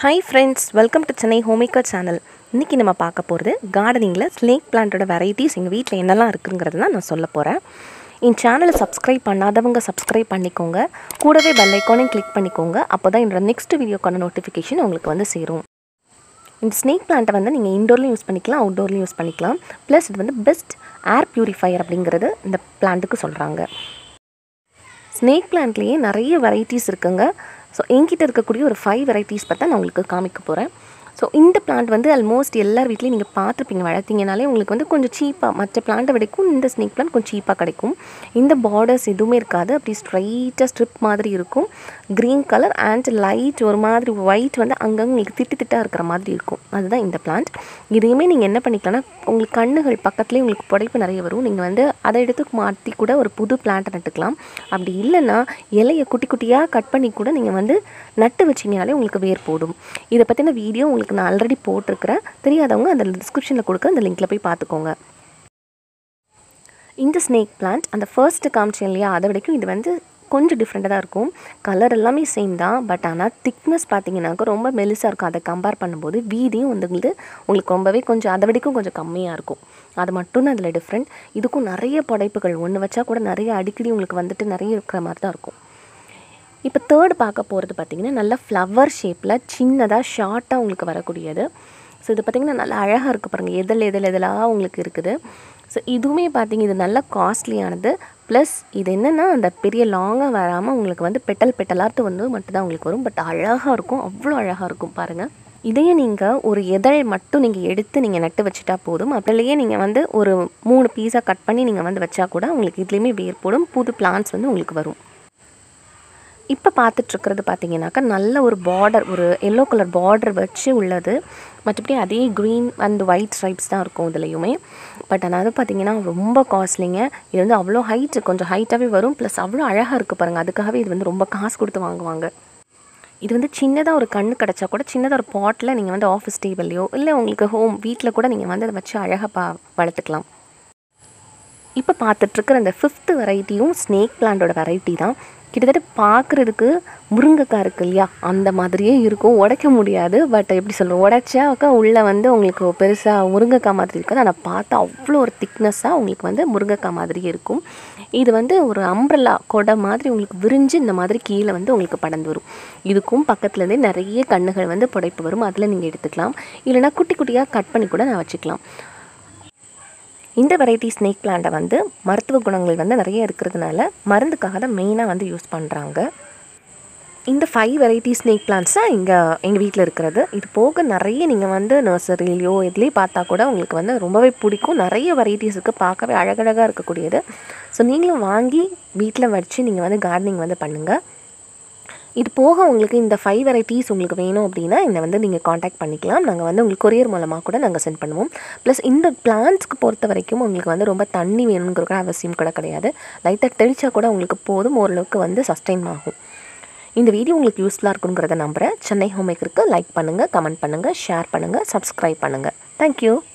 hi friends welcome to Chennai homemaker channel இன்றைக்கி நம்ம பார்க்க போகிறது கார்டனிங்கில் ஸ்னேக் பிளான்ட்டோட வெரைட்டிஸ் எங்கள் வீட்டில் என்னெல்லாம் இருக்குங்கிறது தான் நான் சொல்ல போகிறேன் என் சேனலை சப்ஸ்கிரைப் பண்ணாதவங்க சப்ஸ்கிரைப் பண்ணிக்கோங்க கூடவே பெல் ஐக்கானையும் கிளிக் பண்ணிக்கோங்க அப்போ தான் என்னோட நெக்ஸ்ட் வீடியோக்கான நோட்டிஃபிகேஷன் உங்களுக்கு வந்து சேரும் இந்த ஸ்னேக் பிளான்ட்டை வந்து நீங்கள் இன்டோர்லையும் யூஸ் பண்ணிக்கலாம் அவுட்டோர்லையும் யூஸ் பண்ணிக்கலாம் ப்ளஸ் இது வந்து பெஸ்ட் ஏர் பியூரிஃபையர் அப்படிங்கிறது இந்த பிளான்ட்டுக்கு சொல்கிறாங்க ஸ்னேக் பிளான்ட்லேயே நிறைய வெரைட்டிஸ் இருக்குங்க ஸோ என்கிட்ட இருக்கக்கூடிய ஒரு ஃபைவ் வெரைட்டிஸ் பார்த்தா நான் உங்களுக்கு காமிக்க போகிறேன் ஸோ இந்த பிளான்ட் வந்து ஆல்மோஸ்ட் எல்லார் வீட்லேயும் நீங்கள் பார்த்துருப்பீங்க வளர்த்தீங்கனாலே உங்களுக்கு வந்து கொஞ்சம் சீப்பாக மற்ற பிளான்ட்டை விடைக்கும் இந்த ஸ்னேக் பிளான்ட் கொஞ்சம் சீப்பாக கிடைக்கும் இந்த பார்டர்ஸ் எதுவுமே இருக்காது அப்படி ஸ்ட்ரைட்டாக ஸ்ட்ரிப் மாதிரி இருக்கும் க்ரீன் கலர் அண்ட் லைட் ஒரு மாதிரி ஒயிட் வந்து அங்கங்கே உங்களுக்கு திட்டு திட்டாக இருக்கிற மாதிரி இருக்கும் அதுதான் இந்த பிளான்ட் இதையுமே நீங்கள் என்ன பண்ணிக்கலாம்னா உங்களுக்கு கண்ணுகள் பக்கத்துலேயே உங்களுக்கு புடைப்பு நிறைய வரும் நீங்கள் வந்து அதை எடுத்து மாற்றி கூட ஒரு புது பிளான்ட்டை நட்டுக்கலாம் அப்படி இல்லைன்னா இலையை குட்டி குட்டியாக கட் பண்ணி கூட நீங்கள் வந்து நட்டு வச்சிங்கனாலே உங்களுக்கு வேர் போடும் இதை பற்றின வீடியோ உங்களுக்கு நான் ஆல்ரெடி போட்டிருக்கிறேன் தெரியாதவங்க அந்த டிஸ்கிரிப்ஷனில் கொடுக்க அந்த லிங்க்கில் போய் பார்த்துக்கோங்க இந்த ஸ்னேக் பிளான்ட் அந்த ஃபர்ஸ்ட்டு காமிச்சேன் இல்லையா அதை வரைக்கும் இது வந்து கொஞ்சம் டிஃப்ரெண்ட்டாக தான் இருக்கும் கலர் எல்லாமே சேம் தான் பட் ஆனால் திக்னஸ் பார்த்தீங்கன்னாக்கா ரொம்ப மெலிசாக இருக்கும் அதை கம்பேர் பண்ணும்போது வீதியும் வந்து உங்களுக்கு ரொம்பவே கொஞ்சம் அதை வரைக்கும் கொஞ்சம் கம்மியாக இருக்கும் அது மட்டும்தான் அதில் டிஃப்ரெண்ட் இதுக்கும் நிறைய படைப்புகள் ஒன்று வச்சா கூட நிறைய அடிக்கடி உங்களுக்கு வந்துட்டு நிறைய இருக்கிற மாதிரி தான் இருக்கும் இப்போ தேர்ட் பார்க்க போகிறது பார்த்திங்கன்னா நல்ல ஃப்ளவர் ஷேப்பில் சின்னதாக ஷார்ட்டாக உங்களுக்கு வரக்கூடியது ஸோ இது பார்த்திங்கன்னா நல்லா அழகாக இருக்குது பாருங்கள் எதில் எதில் எதிலாக உங்களுக்கு இருக்குது ஸோ இதுவுமே பார்த்திங்க இது நல்ல காஸ்ட்லியானது ப்ளஸ் இது என்னென்னா அந்த பெரிய லாங்காக வராமல் உங்களுக்கு வந்து பெட்டல் பெட்டலாட்டு வந்து மட்டும்தான் உங்களுக்கு வரும் பட் அழகாக இருக்கும் அவ்வளோ அழகாக இருக்கும் பாருங்கள் இதையே நீங்கள் ஒரு எதழ் மட்டும் நீங்கள் எடுத்து நீங்கள் நட்டு வச்சுட்டா போதும் அப்படிலேயே நீங்கள் வந்து ஒரு மூணு பீஸாக கட் பண்ணி நீங்கள் வந்து வச்சா கூட உங்களுக்கு இதுலேயுமே வேர் போடும் புது பிளான்ஸ் வந்து உங்களுக்கு வரும் இப்போ பார்த்துட்ருக்கிறது பார்த்தீங்கன்னாக்கா நல்ல ஒரு பார்டர் ஒரு எல்லோ கலர் பார்டர் வச்சு உள்ளது மற்றபடி அதே க்ரீன் அண்ட் ஒயிட் ஸ்ட்ரைப்ஸ் தான் இருக்கும் இதுலேயுமே பட் ஆனால் அது பார்த்தீங்கன்னா ரொம்ப காஸ்ட்லிங்க இது வந்து அவ்வளோ ஹைட்டு கொஞ்சம் ஹைட்டாகவே வரும் ப்ளஸ் அவ்வளோ அழகாக இருக்குது பாருங்கள் அதுக்காகவே இது வந்து ரொம்ப காசு கொடுத்து வாங்குவாங்க இது வந்து சின்னதாக ஒரு கண்ணு கிடச்சா கூட சின்னதாக ஒரு பாட்டில் நீங்கள் வந்து ஆஃபீஸ் டேபிள்லையோ இல்லை உங்களுக்கு ஹோம் வீட்டில் கூட நீங்கள் வந்து அதை வச்சு அழகாக பா வளர்த்துக்கலாம் இப்போ பார்த்துட்ருக்கிற அந்த ஃபிஃப்த்து வெரைட்டியும் ஸ்னேக் பிளான்ட்டோட வெரைட்டி தான் கிட்டத்தட்ட பார்க்குறதுக்கு முருங்கைக்காய் இருக்குது இல்லையா அந்த மாதிரியே இருக்கும் உடைக்க முடியாது பட் எப்படி சொல்கிறோம் உடைச்சாக்கா உள்ளே வந்து உங்களுக்கு பெருசாக முருங்கைக்காய் மாதிரி இருக்காது ஆனால் பார்த்தா அவ்வளோ ஒரு திக்னஸ்ஸாக உங்களுக்கு வந்து முருங்கைக்காய் மாதிரியே இருக்கும் இது வந்து ஒரு அம்ப்ரல்லா கொடை மாதிரி உங்களுக்கு விரிஞ்சு இந்த மாதிரி கீழே வந்து உங்களுக்கு படர்ந்து வரும் இதுக்கும் பக்கத்துலேருந்தே நிறைய கண்ணுகள் வந்து புடைப்பு வரும் அதில் நீங்கள் எடுத்துக்கலாம் இல்லைனா குட்டி குட்டியாக கட் பண்ணி கூட நான் வச்சுக்கலாம் இந்த வெரைட்டி ஸ்னேக் பிளான்ட்டை வந்து மருத்துவ குணங்கள் வந்து நிறைய இருக்கிறதுனால மருந்துக்காக தான் மெயினாக வந்து யூஸ் பண்ணுறாங்க இந்த ஃபைவ் வெரைட்டி ஸ்னேக் பிளான்ட்ஸ் தான் இங்கே எங்கள் வீட்டில் இருக்கிறது இது போக நிறைய நீங்கள் வந்து நர்சரிலையோ எதுலேயும் பார்த்தா கூட உங்களுக்கு வந்து ரொம்பவே பிடிக்கும் நிறைய வெரைட்டிஸ் இருக்குது பார்க்கவே அழகழகாக இருக்கக்கூடியது ஸோ நீங்களும் வாங்கி வீட்டில் வச்சு நீங்கள் வந்து கார்டனிங் வந்து பண்ணுங்கள் இது போக உங்களுக்கு இந்த ஃபைவ் வெரைட்டிஸ் உங்களுக்கு வேணும் அப்படின்னா இந்த வந்து நீங்கள் காண்டாக்ட் பண்ணிக்கலாம் நாங்கள் வந்து உங்களுக்கு கொரியர் மூலமாக கூட நாங்கள் சென்ட் பண்ணுவோம் ப்ளஸ் இந்த பிளான்ட்ஸ்க்கு பொறுத்த வரைக்கும் உங்களுக்கு வந்து ரொம்ப தண்ணி வேணுங்கிற அவசியம் கூட கிடையாது லைட்டாக தெளிச்சா கூட உங்களுக்கு போதும் ஓரளவுக்கு வந்து சஸ்டைன் ஆகும் இந்த வீடியோ உங்களுக்கு யூஸ்ஃபுல்லாக இருக்குங்கிறத நம்புகிறேன் சென்னை ஹோம்மேக்கருக்கு லைக் பண்ணுங்கள் கமெண்ட் பண்ணுங்கள் ஷேர் பண்ணுங்கள் சப்ஸ்கிரைப் பண்ணுங்கள் தேங்க்யூ